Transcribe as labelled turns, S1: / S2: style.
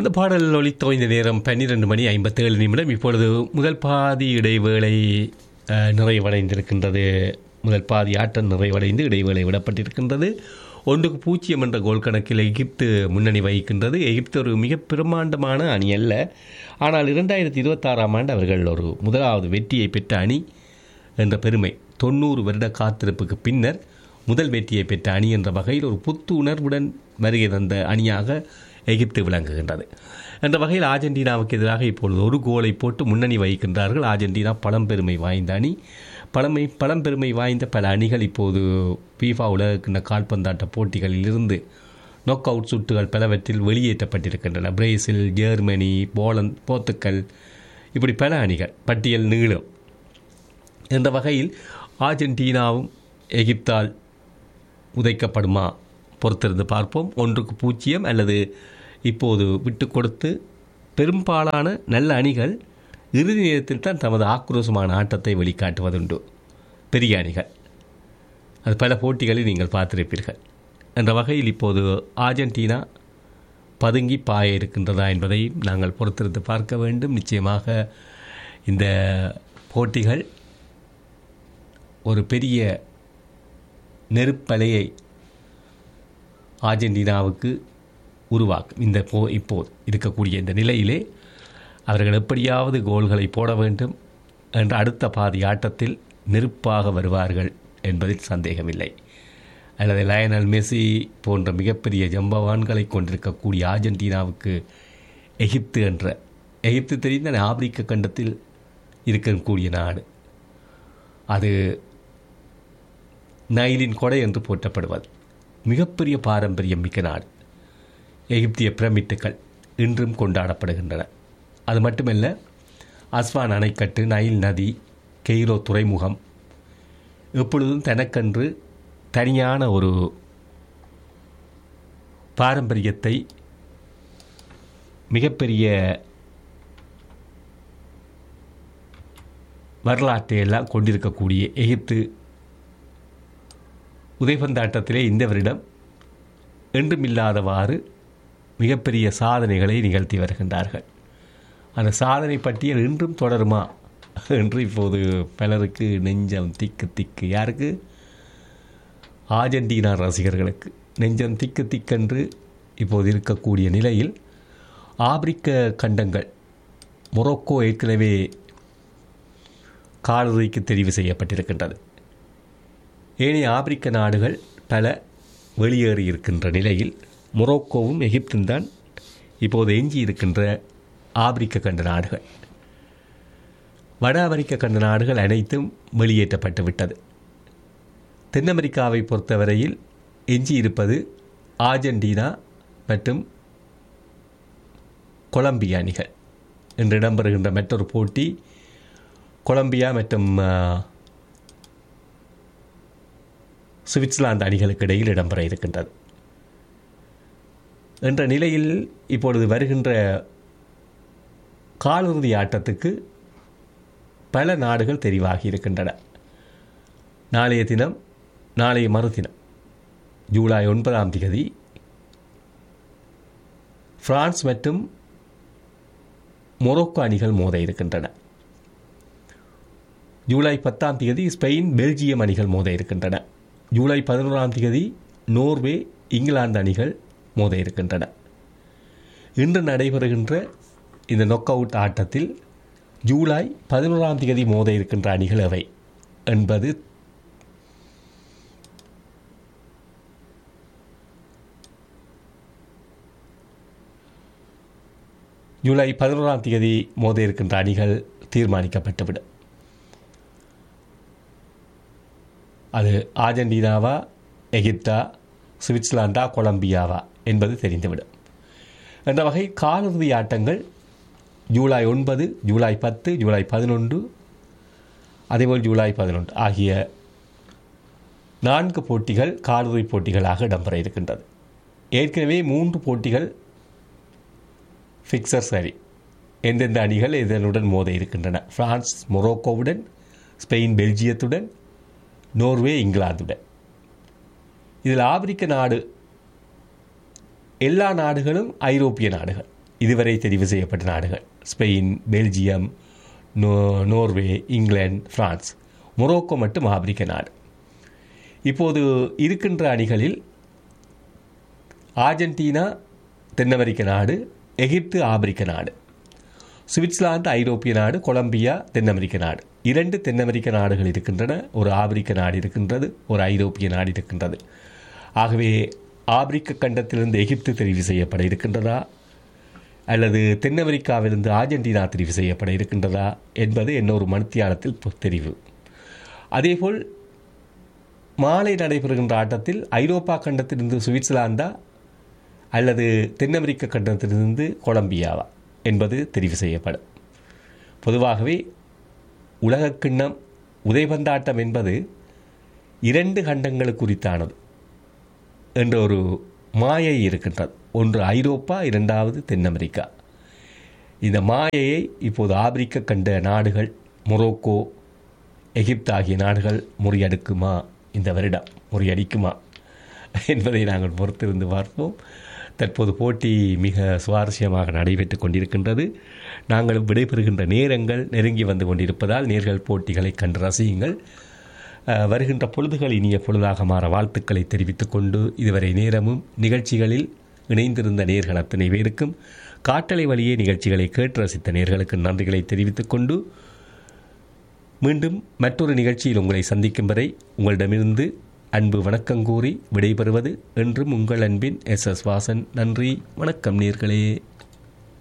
S1: அந்த பாடல் ஒலித்தோய்ந்த நேரம் பன்னிரெண்டு மணி ஐம்பத்தேழு நிமிடம் இப்பொழுது முதல் பாதி இடைவேளை அஹ், நிறைவடைந்திருக்கின்றது முதல் பாதி ஆட்டம் நிறைவடைந்து இடைவேளை விடப்பட்டிருக்கின்றது ஒன்றுக்கு பூஜ்ஜியம் என்ற கோல் கணக்கில் எகிப்து முன்னணி வகிக்கின்றது எகிப்து ஒரு மிக பிரமாண்டமான அணி அல்ல ஆனால் இரண்டாயிரத்தி இருபத்தாறாம் ஆண்டு அவர்கள் ஒரு முதலாவது வெற்றியை பெற்ற அணி என்ற பெருமை தொண்ணூறு வருட காத்திருப்புக்கு பின்னர் முதல் வெற்றியை பெற்ற அணி என்ற வகையில் ஒரு புத்து உணர்வுடன் வருகை தந்த அணியாக எகிப்து விளங்குகின்றது என்ற வகையில் அர்ஜென்டினாவுக்கு எதிராக இப்பொழுது ஒரு கோலை போட்டு முன்னணி வகிக்கின்றார்கள் அர்ஜென்டினா பழம்பெருமை வாய்ந்த அணி பழமை பழம்பெருமை வாய்ந்த பல அணிகள் இப்போது ஃபீஃபா உலகக்கிண்ண கால்பந்தாட்ட போட்டிகளில் இருந்து நொக் அவுட் சுட்டுகள் பலவற்றில் வெளியேற்றப்பட்டிருக்கின்றன பிரேசில் ஜெர்மனி போலந்து போர்த்துக்கல் இப்படி பல அணிகள் பட்டியல் நீளும் என்ற வகையில் ஆர்ஜென்டினாவும் எகிப்தால் உதைக்கப்படுமா பொறுத்திருந்து பார்ப்போம் ஒன்றுக்கு பூஜ்ஜியம் அல்லது இப்போது விட்டு கொடுத்து பெரும்பாலான நல்ல அணிகள் இறுதி நேரத்தில் தான் தமது ஆக்ரோஷமான ஆட்டத்தை வெளிக்காட்டுவதுண்டு பெரிய அணிகள் அது பல போட்டிகளில் நீங்கள் பார்த்திருப்பீர்கள் என்ற வகையில் இப்போது ஆர்ஜென்டினா பதுங்கி பாய இருக்கின்றதா என்பதை நாங்கள் பொறுத்திருந்து பார்க்க வேண்டும் நிச்சயமாக இந்த போட்டிகள் ஒரு பெரிய நெருப்பலையை ஆர்ஜென்டினாவுக்கு உருவாக்கும் இந்த போ இப்போது இருக்கக்கூடிய இந்த நிலையிலே அவர்கள் எப்படியாவது கோல்களை போட வேண்டும் என்ற அடுத்த பாதி ஆட்டத்தில் நெருப்பாக வருவார்கள் என்பதில் சந்தேகமில்லை அல்லது லயனல் மெஸ்ஸி போன்ற மிகப்பெரிய ஜம்பவான்களை கொண்டிருக்கக்கூடிய ஆர்ஜென்டினாவுக்கு எகிப்து என்ற எகிப்து தெரிந்த ஆப்பிரிக்க கண்டத்தில் இருக்கக்கூடிய நாடு அது நைலின் கொடை என்று போற்றப்படுவது மிகப்பெரிய பாரம்பரியம் மிக்க நாடு எகிப்திய பிரமிட்டுகள் இன்றும் கொண்டாடப்படுகின்றன அது மட்டுமல்ல அஸ்வான் அணைக்கட்டு நைல் நதி கெய்ரோ துறைமுகம் எப்பொழுதும் தனக்கென்று தனியான ஒரு பாரம்பரியத்தை மிகப்பெரிய வரலாற்றை எல்லாம் கொண்டிருக்கக்கூடிய எகிப்து உதைபந்தாட்டத்திலே இந்த வருடம் என்றுமில்லாதவாறு மிகப்பெரிய சாதனைகளை நிகழ்த்தி வருகின்றார்கள் அந்த சாதனை பட்டியல் இன்றும் தொடருமா என்று இப்போது பலருக்கு நெஞ்சம் திக்கு திக்கு யாருக்கு ஆர்ஜென்டினா ரசிகர்களுக்கு நெஞ்சம் திக்கு திக்கென்று இப்போது இருக்கக்கூடிய நிலையில் ஆப்பிரிக்க கண்டங்கள் மொரோக்கோ ஏற்கனவே காலிறுதிக்கு தெரிவு செய்யப்பட்டிருக்கின்றது ஏனைய ஆப்பிரிக்க நாடுகள் பல வெளியேறி இருக்கின்ற நிலையில் மொரோக்கோவும் எகிப்தும் தான் இப்போது எஞ்சி இருக்கின்ற ஆப்பிரிக்க கண்ட நாடுகள் வட அமெரிக்க கண்ட நாடுகள் அனைத்தும் வெளியேற்றப்பட்டு விட்டது தென் அமெரிக்காவை பொறுத்தவரையில் எஞ்சி இருப்பது ஆர்ஜென்டினா மற்றும் கொலம்பியா அணிகள் இன்று இடம்பெறுகின்ற மற்றொரு போட்டி கொலம்பியா மற்றும் ஆ, சுவிட்சர்லாந்து அணிகளுக்கு இடையில் இடம்பெற இருக்கின்றது என்ற நிலையில் இப்பொழுது வருகின்ற காலிறுதி ஆட்டத்துக்கு பல நாடுகள் தெரிவாகி இருக்கின்றன நாளைய தினம் நாளைய மறுதினம் ஜூலை ஒன்பதாம் தேதி பிரான்ஸ் மற்றும் மொரோக்கோ அணிகள் மோத இருக்கின்றன ஜூலை பத்தாம் தேதி ஸ்பெயின் பெல்ஜியம் அணிகள் மோத இருக்கின்றன ஜூலை பதினோராம் தேதி நோர்வே இங்கிலாந்து அணிகள் மோத இருக்கின்றன இன்று நடைபெறுகின்ற இந்த நொக் அவுட் ஆட்டத்தில் ஜூலை பதினோராம் தேதி மோத இருக்கின்ற அணிகள் எவை என்பது ஜூலை பதினோராம் தேதி மோத இருக்கின்ற அணிகள் தீர்மானிக்கப்பட்டுவிடும் அது ஆர்ஜென்டினாவா எகிப்தா சுவிட்சர்லாந்தா கொலம்பியாவா என்பது தெரிந்துவிடும் என்ற வகை காலிறுதி ஆட்டங்கள் ஜூலை ஒன்பது ஜூலை பத்து ஜூலை பதினொன்று அதேபோல் ஜூலை பதினொன்று ஆகிய நான்கு போட்டிகள் காலிறுதி போட்டிகளாக இடம்பெற இருக்கின்றது ஏற்கனவே மூன்று போட்டிகள் ஃபிக்சர் சரி எந்தெந்த அணிகள் இதனுடன் மோத இருக்கின்றன பிரான்ஸ் மொரோக்கோவுடன் ஸ்பெயின் பெல்ஜியத்துடன் நோர்வே இங்கிலாந்துடன் இதில் ஆப்பிரிக்க நாடு எல்லா நாடுகளும் ஐரோப்பிய நாடுகள் இதுவரை தெரிவு செய்யப்பட்ட நாடுகள் ஸ்பெயின் பெல்ஜியம் நோ நோர்வே இங்கிலாந்து பிரான்ஸ் மொரோக்கோ மட்டும் ஆப்பிரிக்க நாடு இப்போது இருக்கின்ற அணிகளில் ஆர்ஜென்டினா தென் அமெரிக்க நாடு எகிப்து ஆப்பிரிக்க நாடு சுவிட்சர்லாந்து ஐரோப்பிய நாடு கொலம்பியா தென் அமெரிக்க நாடு இரண்டு தென் அமெரிக்க நாடுகள் இருக்கின்றன ஒரு ஆப்பிரிக்க நாடு இருக்கின்றது ஒரு ஐரோப்பிய நாடு இருக்கின்றது ஆகவே ஆப்பிரிக்க கண்டத்திலிருந்து எகிப்து தெரிவு செய்யப்பட இருக்கின்றதா அல்லது தென் அமெரிக்காவிலிருந்து ஆர்ஜென்டினா தெரிவு செய்யப்பட இருக்கின்றதா என்பது இன்னொரு மணித்தியாலத்தில் தெரிவு அதேபோல் மாலை நடைபெறுகின்ற ஆட்டத்தில் ஐரோப்பா கண்டத்திலிருந்து சுவிட்சர்லாந்தா அல்லது தென் அமெரிக்க கண்டத்திலிருந்து கொலம்பியாவா என்பது தெரிவு செய்யப்படும் பொதுவாகவே உலகக்கிண்ணம் உதைபந்தாட்டம் என்பது இரண்டு கண்டங்களுக்கு குறித்தானது என்ற ஒரு மாயை இருக்கின்றது ஒன்று ஐரோப்பா இரண்டாவது தென் அமெரிக்கா இந்த மாயையை இப்போது ஆப்பிரிக்க கண்ட நாடுகள் மொரோக்கோ எகிப்து ஆகிய நாடுகள் முறியடுக்குமா இந்த வருடம் முறியடிக்குமா என்பதை நாங்கள் பொறுத்திருந்து பார்ப்போம் தற்போது போட்டி மிக சுவாரஸ்யமாக நடைபெற்று கொண்டிருக்கின்றது நாங்களும் விடைபெறுகின்ற நேரங்கள் நெருங்கி வந்து கொண்டிருப்பதால் நேர்கள் போட்டிகளை கண்டு ரசியுங்கள் வருகின்ற பொழுதுகள் இனிய பொழுதாக மாற வாழ்த்துக்களை தெரிவித்துக் கொண்டு இதுவரை நேரமும் நிகழ்ச்சிகளில் இணைந்திருந்த நேர்கள் அத்தனை பேருக்கும் காட்டலை வழியே நிகழ்ச்சிகளை கேட்டு ரசித்த நேர்களுக்கு நன்றிகளை தெரிவித்துக் கொண்டு மீண்டும் மற்றொரு நிகழ்ச்சியில் உங்களை சந்திக்கும் வரை உங்களிடமிருந்து அன்பு வணக்கம் கூறி விடைபெறுவது என்றும் உங்கள் அன்பின் எஸ் எஸ் வாசன் நன்றி வணக்கம் நேர்களே